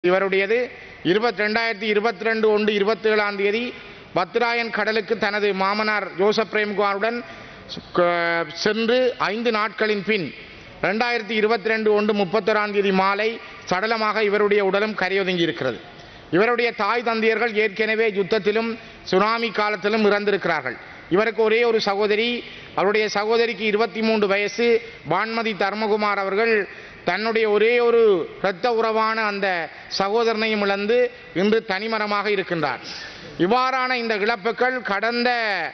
இவருடையது இருபத்தி ரெண்டாயிரத்தி இருபத்தி ரெண்டு ஒன்று இருபத்தி ஏழாம் தேதி பத்ராயன் கடலுக்கு தனது மாமனார் ஜோசப் பிரேம்குமாருடன் க- சென்று ஐந்து நாட்களின் பின் ரெண்டாயிரத்தி இருபத்தி ரெண்டு ஒன்று முப்பத்தொராம் தேதி மாலை சடலமாக இவருடைய உடலும் கரையொதுங்கி இருக்கிறது இவருடைய தாய் தந்தையர்கள் ஏற்கனவே யுத்தத்திலும் சுனாமி காலத்திலும் இறந்திருக்கிறார்கள் இவருக்கு ஒரே ஒரு சகோதரி அவருடைய சகோதரிக்கு இருபத்தி மூன்று வயசு வான்மதி தர்மகுமார் அவர்கள் தன்னுடைய ஒரே ஒரு இரத்த உறவான அந்த சகோதரனையும் இழந்து இன்று தனிமரமாக இருக்கின்றார் இவ்வாறான இந்த இழப்புகள் கடந்த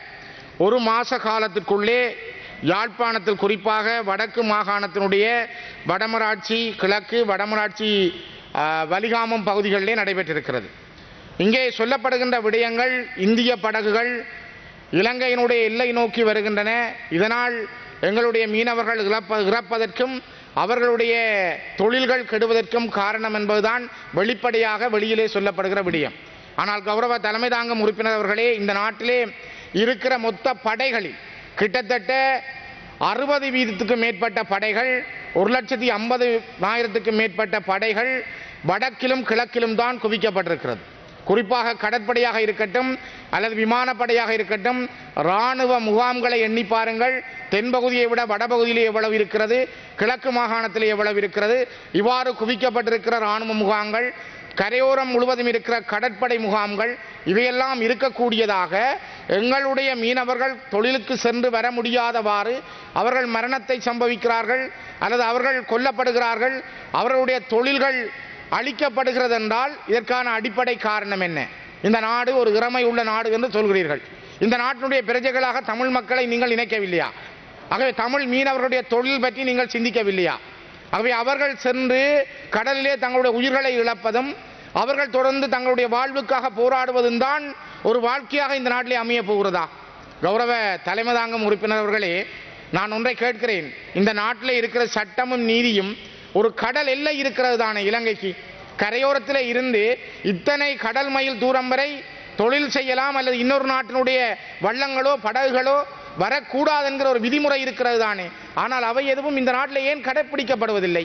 ஒரு மாச காலத்திற்குள்ளே யாழ்ப்பாணத்தில் குறிப்பாக வடக்கு மாகாணத்தினுடைய வடமராட்சி கிழக்கு வடமராட்சி ஆ, வலிகாமம் பகுதிகளிலே நடைபெற்றிருக்கிறது இங்கே சொல்லப்படுகின்ற விடயங்கள் இந்திய படகுகள் இலங்கையினுடைய எல்லை நோக்கி வருகின்றன இதனால் எங்களுடைய மீனவர்கள் இழப்ப இறப்பதற்கும் அவர்களுடைய தொழில்கள் கெடுவதற்கும் காரணம் என்பதுதான் வெளிப்படையாக வெளியிலே சொல்லப்படுகிற விடயம் ஆனால் கௌரவ தலைமை தாங்கும் உறுப்பினர் அவர்களே இந்த நாட்டிலே இருக்கிற மொத்த படைகளில் கிட்டத்தட்ட அறுபது வீதத்துக்கும் மேற்பட்ட படைகள் ஒரு லட்சத்தி ஐம்பது ஆயிரத்துக்கும் மேற்பட்ட படைகள் வடக்கிலும் கிழக்கிலும் தான் குவிக்கப்பட்டிருக்கிறது குறிப்பாக கடற்படையாக இருக்கட்டும் அல்லது விமானப்படையாக இருக்கட்டும் இராணுவ முகாம்களை எண்ணி பாருங்கள் தென்பகுதியை விட வடபகுதியிலே எவ்வளவு இருக்கிறது கிழக்கு மாகாணத்தில் எவ்வளவு இருக்கிறது இவ்வாறு குவிக்கப்பட்டிருக்கிற இராணுவ முகாம்கள் கரையோரம் முழுவதும் இருக்கிற கடற்படை முகாம்கள் இவையெல்லாம் இருக்கக்கூடியதாக எங்களுடைய மீனவர்கள் தொழிலுக்கு சென்று வர முடியாதவாறு அவர்கள் மரணத்தை சம்பவிக்கிறார்கள் அல்லது அவர்கள் கொல்லப்படுகிறார்கள் அவர்களுடைய தொழில்கள் அழிக்கப்படுகிறது என்றால் இதற்கான அடிப்படை காரணம் என்ன இந்த நாடு ஒரு இறமை உள்ள நாடு என்று சொல்கிறீர்கள் இந்த நாட்டினுடைய பிரஜைகளாக தமிழ் மக்களை நீங்கள் இணைக்கவில்லையா ஆகவே தமிழ் மீனவர்களுடைய தொழில் பற்றி நீங்கள் சிந்திக்கவில்லையா ஆகவே அவர்கள் சென்று கடலிலே தங்களுடைய உயிர்களை இழப்பதும் அவர்கள் தொடர்ந்து தங்களுடைய வாழ்வுக்காக போராடுவதும் தான் ஒரு வாழ்க்கையாக இந்த நாட்டிலே அமைய போகிறதா கௌரவ தலைமை தாங்கும் உறுப்பினர் அவர்களே நான் ஒன்றை கேட்கிறேன் இந்த நாட்டில் இருக்கிற சட்டமும் நீதியும் ஒரு கடல் எல்லை இருக்கிறது தானே இலங்கைக்கு கரையோரத்தில் இருந்து இத்தனை கடல் மைல் தூரம் வரை தொழில் செய்யலாம் அல்லது இன்னொரு நாட்டினுடைய வள்ளங்களோ படகுகளோ வரக்கூடாது என்கிற ஒரு விதிமுறை இருக்கிறது தானே ஆனால் அவை எதுவும் இந்த நாட்டில் ஏன் கடைப்பிடிக்கப்படுவதில்லை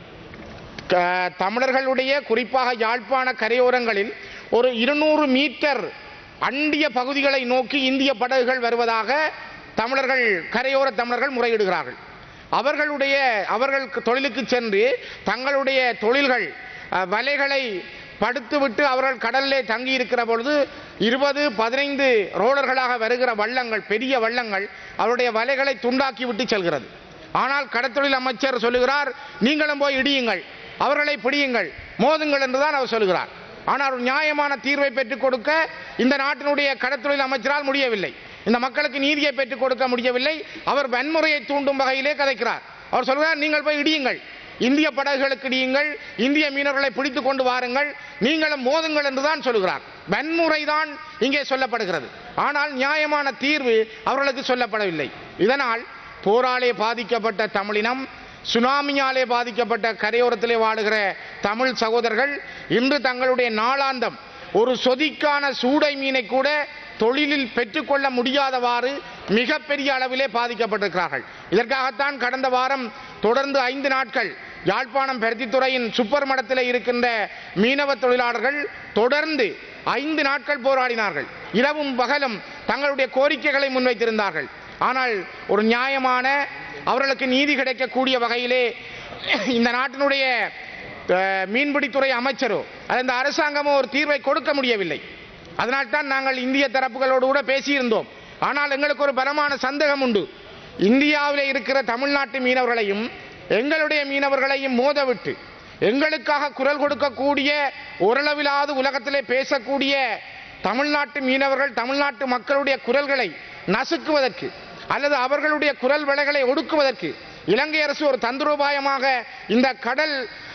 க- தமிழர்களுடைய குறிப்பாக யாழ்ப்பாண கரையோரங்களில் ஒரு இருநூறு மீட்டர் அண்டிய பகுதிகளை நோக்கி இந்திய படகுகள் வருவதாக தமிழர்கள் கரையோர தமிழர்கள் முறையிடுகிறார்கள் அவர்களுடைய அவர்கள் தொழிலுக்கு சென்று தங்களுடைய தொழில்கள் அஹ், வலைகளை படுத்துவிட்டு அவர்கள் கடலிலே தங்கி இருக்கிற பொழுது இருபது பதினைந்து ரோலர்களாக வருகிற வள்ளங்கள் பெரிய வள்ளங்கள் அவருடைய வலைகளை துண்டாக்கி விட்டு செல்கிறது ஆனால் கடத்தொழில் அமைச்சர் சொல்லுகிறார் நீங்களும் போய் இடியுங்கள் அவர்களை பிடியுங்கள் மோதுங்கள் என்றுதான் அவர் சொல்லுகிறார் ஆனால் ஒரு நியாயமான தீர்வை பெற்றுக் கொடுக்க இந்த நாட்டினுடைய கடத்தொழில் அமைச்சரால் முடியவில்லை இந்த மக்களுக்கு நீதியை பெற்றுக் கொடுக்க முடியவில்லை அவர் வன்முறையை தூண்டும் வகையிலே கதைக்கிறார் அவர் சொல்கிறார் நீங்கள் போய் இடியுங்கள் இந்திய படகுகளுக்கு இடியுங்கள் இந்திய மீனவர்களை பிடித்துக் கொண்டு வாருங்கள் நீங்களும் மோதுங்கள் என்றுதான் சொல்லுகிறார் வன்முறை தான் இங்கே சொல்லப்படுகிறது ஆனால் நியாயமான தீர்வு அவர்களுக்கு சொல்லப்படவில்லை இதனால் போராலே பாதிக்கப்பட்ட தமிழினம் சுனாமியாலே பாதிக்கப்பட்ட கரையோரத்திலே வாழுகிற தமிழ் சகோதரர்கள் இன்று தங்களுடைய நாளாந்தம் ஒரு சொதிக்கான சூடை மீனை கூட தொழிலில் பெற்றுக்கொள்ள முடியாதவாறு மிகப்பெரிய அளவிலே பாதிக்கப்பட்டிருக்கிறார்கள் இதற்காகத்தான் கடந்த வாரம் தொடர்ந்து ஐந்து நாட்கள் யாழ்ப்பாணம் பருத்தித்துறையின் சுப்பர் மடத்தில் இருக்கின்ற மீனவ தொழிலாளர்கள் தொடர்ந்து ஐந்து நாட்கள் போராடினார்கள் இரவும் பகலும் தங்களுடைய கோரிக்கைகளை முன்வைத்திருந்தார்கள் ஆனால் ஒரு நியாயமான அவர்களுக்கு நீதி கிடைக்கக்கூடிய வகையிலே இந்த நாட்டினுடைய அஹ், மீன்பிடித்துறை அமைச்சரோ அல்லது இந்த அரசாங்கமோ ஒரு தீர்வை கொடுக்க முடியவில்லை அதனால்தான் நாங்கள் இந்திய தரப்புகளோடு கூட பேசியிருந்தோம் ஆனால் எங்களுக்கு ஒரு பலமான சந்தேகம் உண்டு இந்தியாவில் இருக்கிற தமிழ்நாட்டு மீனவர்களையும் எங்களுடைய மீனவர்களையும் மோதவிட்டு எங்களுக்காக குரல் கொடுக்கக்கூடிய ஓரளவிலாவது உலகத்திலே பேசக்கூடிய தமிழ்நாட்டு மீனவர்கள் தமிழ்நாட்டு மக்களுடைய குரல்களை நசுக்குவதற்கு அல்லது அவர்களுடைய குரல் விலைகளை ஒடுக்குவதற்கு இலங்கை அரசு ஒரு தந்திரோபாயமாக இந்த கடல்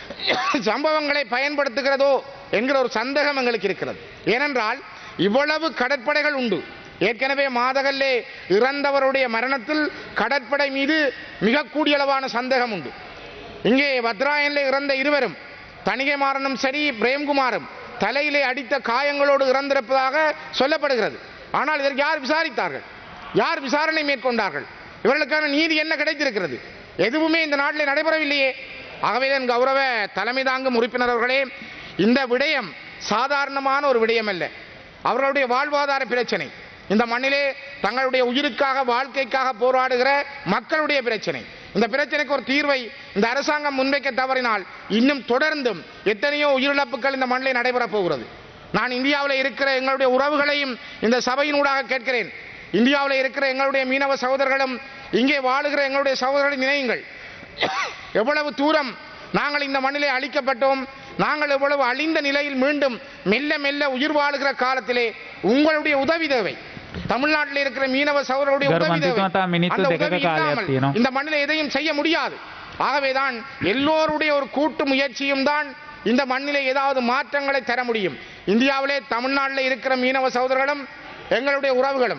சம்பவங்களை பயன்படுத்துகிறதோ என்கிற ஒரு சந்தேகம் எங்களுக்கு இருக்கிறது ஏனென்றால் இவ்வளவு கடற்படைகள் உண்டு ஏற்கனவே மாதகல்லே இறந்தவருடைய மரணத்தில் கடற்படை மீது மிக கூடிய அளவான சந்தேகம் உண்டு இங்கே பத்ராயனிலே இறந்த இருவரும் தணிகைமாறனும் சரி பிரேம்குமாரும் தலையிலே அடித்த காயங்களோடு இறந்திருப்பதாக சொல்லப்படுகிறது ஆனால் இதற்கு யார் விசாரித்தார்கள் யார் விசாரணை மேற்கொண்டார்கள் இவர்களுக்கான நீதி என்ன கிடைத்திருக்கிறது எதுவுமே இந்த நாட்டில் நடைபெறவில்லையே ஆகவே தான் கௌரவ தலைமை தாங்கும் உறுப்பினர் அவர்களே இந்த விடயம் சாதாரணமான ஒரு விடயம் அல்ல அவர்களுடைய வாழ்வாதார பிரச்சனை இந்த மண்ணிலே தங்களுடைய உயிருக்காக வாழ்க்கைக்காக போராடுகிற மக்களுடைய பிரச்சனை இந்த பிரச்சனைக்கு ஒரு தீர்வை இந்த அரசாங்கம் முன்வைக்க தவறினால் இன்னும் தொடர்ந்தும் எத்தனையோ உயிரிழப்புகள் இந்த மண்ணிலே நடைபெறப் போகிறது நான் இந்தியாவில் இருக்கிற எங்களுடைய உறவுகளையும் இந்த சபையினூடாக கேட்கிறேன் இந்தியாவில் இருக்கிற எங்களுடைய மீனவ சகோதரர்களும் இங்கே வாழுகிற எங்களுடைய சகோதரர்களை நினையுங்கள் எவ்வளவு தூரம் நாங்கள் இந்த மண்ணிலே அழிக்கப்பட்டோம் நாங்கள் எவ்வளவு அழிந்த நிலையில் மீண்டும் மெல்ல மெல்ல உயிர் வாழுகிற காலத்திலே உங்களுடைய உதவி தேவை தமிழ்நாட்டில் இருக்கிற மீனவ சகோதரருடைய உதவி தேவை கருமந்திரித்துவம் தான் மினித்து அந்த දෙකක உதவி කාලයක් இல்லாமல் තියෙනවා. இந்த மண்ணில் எதையும் செய்ய முடியாது ஆகவேதான் எல்லோருடைய ஒரு கூட்டு முயற்சியும் தான் இந்த மண்ணிலே ஏதாவது மாற்றங்களை தர முடியும் இந்தியாவிலே தமிழ்நாட்டில் இருக்கிற மீனவ சகோதரர்களும் எங்களுடைய உறவுகளும்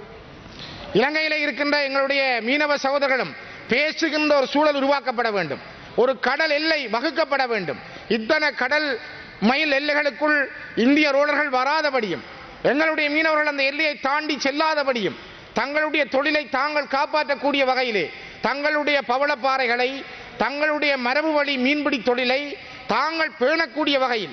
இலங்கையிலே இருக்கின்ற எங்களுடைய மீனவ சகோதரர்களும் பேசுகின்ற ஒரு சூழல் உருவாக்கப்பட வேண்டும் ஒரு கடல் எல்லை வகுக்கப்பட வேண்டும் இத்தனை கடல் மைல் எல்லைகளுக்குள் இந்திய ரோடர்கள் வராதபடியும் எங்களுடைய மீனவர்கள் அந்த எல்லையை தாண்டி செல்லாதபடியும் தங்களுடைய தொழிலை தாங்கள் காப்பாற்றக்கூடிய வகையிலே தங்களுடைய பவளப்பாறைகளை தங்களுடைய மரபு வழி மீன்பிடி தொழிலை தாங்கள் பேணக்கூடிய வகையில்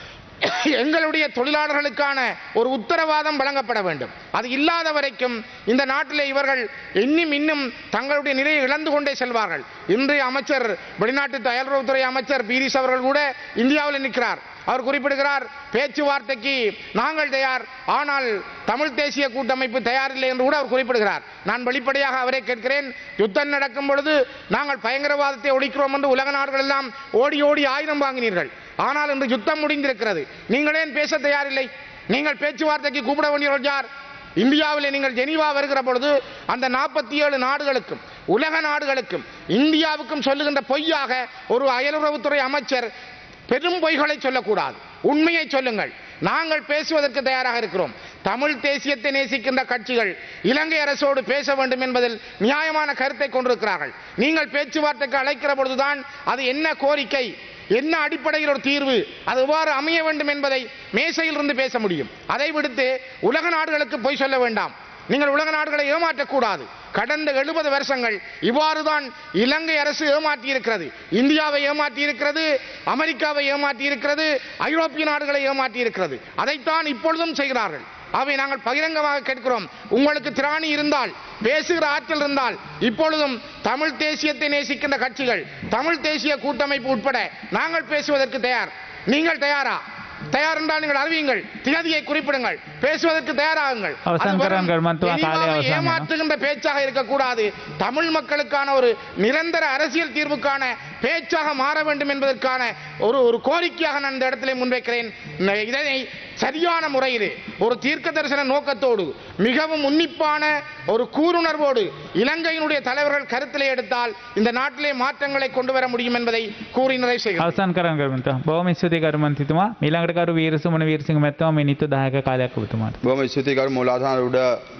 எங்களுடைய தொழிலாளர்களுக்கான ஒரு உத்தரவாதம் வழங்கப்பட வேண்டும் அது இல்லாத வரைக்கும் இந்த நாட்டிலே இவர்கள் இன்னும் இன்னும் தங்களுடைய நிலையை இழந்து கொண்டே செல்வார்கள் இன்றைய அமைச்சர் வெளிநாட்டு அயல்வுறவுத்துறை அமைச்சர் பீரிஸ் அவர்கள் கூட இந்தியாவில் நிற்கிறார் அவர் குறிப்பிடுகிறார் பேச்சுவார்த்தைக்கு நாங்கள் தயார் ஆனால் தமிழ் தேசிய கூட்டமைப்பு தயாரில்லை என்று கூட அவர் குறிப்பிடுகிறார் நான் வெளிப்படையாக அவரை கேட்கிறேன் யுத்தம் நடக்கும் பொழுது நாங்கள் பயங்கரவாதத்தை ஒழிக்கிறோம் என்று உலக நாடுகள் எல்லாம் ஓடி ஓடி ஆயுதம் வாங்கினீர்கள் ஆனால் இன்று யுத்தம் முடிந்திருக்கிறது நீங்கள் ஏன் பேச தயாரில்லை நீங்கள் பேச்சுவார்த்தைக்கு கூப்பிட வேண்டியவர்கள் யார் இந்தியாவிலே நீங்கள் ஜெனீவா வருகிற பொழுது அந்த நாற்பத்தி ஏழு நாடுகளுக்கும் உலக நாடுகளுக்கும் இந்தியாவுக்கும் சொல்லுகின்ற பொய்யாக ஒரு அயலுறவுத்துறை அமைச்சர் பெரும் பொய்களை சொல்லக்கூடாது உண்மையை சொல்லுங்கள் நாங்கள் பேசுவதற்கு தயாராக இருக்கிறோம் தமிழ் தேசியத்தை நேசிக்கின்ற கட்சிகள் இலங்கை அரசோடு பேச வேண்டும் என்பதில் நியாயமான கருத்தை கொண்டிருக்கிறார்கள் நீங்கள் பேச்சுவார்த்தைக்கு அழைக்கிற பொழுதுதான் அது என்ன கோரிக்கை என்ன அடிப்படையில் ஒரு தீர்வு அது எவ்வாறு அமைய வேண்டும் என்பதை மேசையில் இருந்து பேச முடியும் அதை விடுத்து உலக நாடுகளுக்கு பொய் சொல்ல வேண்டாம் நீங்கள் உலக நாடுகளை ஏமாற்றக்கூடாது கடந்த எழுபது வருஷங்கள் இவ்வாறு தான் இலங்கை அரசு ஏமாற்றி இருக்கிறது இந்தியாவை ஏமாற்றி இருக்கிறது அமெரிக்காவை ஏமாற்றி இருக்கிறது ஐரோப்பிய நாடுகளை ஏமாற்றி இருக்கிறது அதைத்தான் இப்பொழுதும் செய்கிறார்கள் அவை நாங்கள் பகிரங்கமாக கேட்கிறோம் உங்களுக்கு திராணி இருந்தால் பேசுகிற ஆற்றல் இருந்தால் இப்பொழுதும் தமிழ் தேசியத்தை நேசிக்கின்ற கட்சிகள் தமிழ் தேசிய கூட்டமைப்பு உட்பட நாங்கள் பேசுவதற்கு தயார் நீங்கள் தயாரா தயார் என்றால் நீங்கள் அறிவியுங்கள் திகதியை குறிப்பிடுங்கள் பேசுவதற்கு தயாராகுங்கள் அவசான் அது வெறும் கரன் கர்மத்துவ காலை ஜெனீவாவை அவசானம். ஏமாற்றுகின்ற பேச்சாக இருக்கக்கூடாது தமிழ் மக்களுக்கான ஒரு நிரந்தர அரசியல் தீர்வுக்கான பேச்சாக மாற வேண்டும் என்பதற்கான ஒரு ஒரு கோரிக்கையாக நான் இந்த இடத்திலே முன்வைக்கிறேன் ந- இதனை சரியான முறையிலே ஒரு தீர்க்க தரிசன நோக்கத்தோடு மிகவும் உன்னிப்பான ஒரு கூருணர்வோடு இலங்கையினுடைய தலைவர்கள் கருத்திலே எடுத்தால் இந்த நாட்டிலே மாற்றங்களை கொண்டு வர முடியும் என்பதை கூறி நிறைவு செய்கிறேன் අවසන් කරන්න කරුමන්තුවා බොහොම ස්තුතියි කරුමන්තිතුමා මීළඟට කරු වීරසුමන වීරසිංහ මැතිතුමා මිනිත්තු 10ක කාලයක් ඔබතුමාට බොහොම ස්තුතියි කරු මූලාධාර උඩ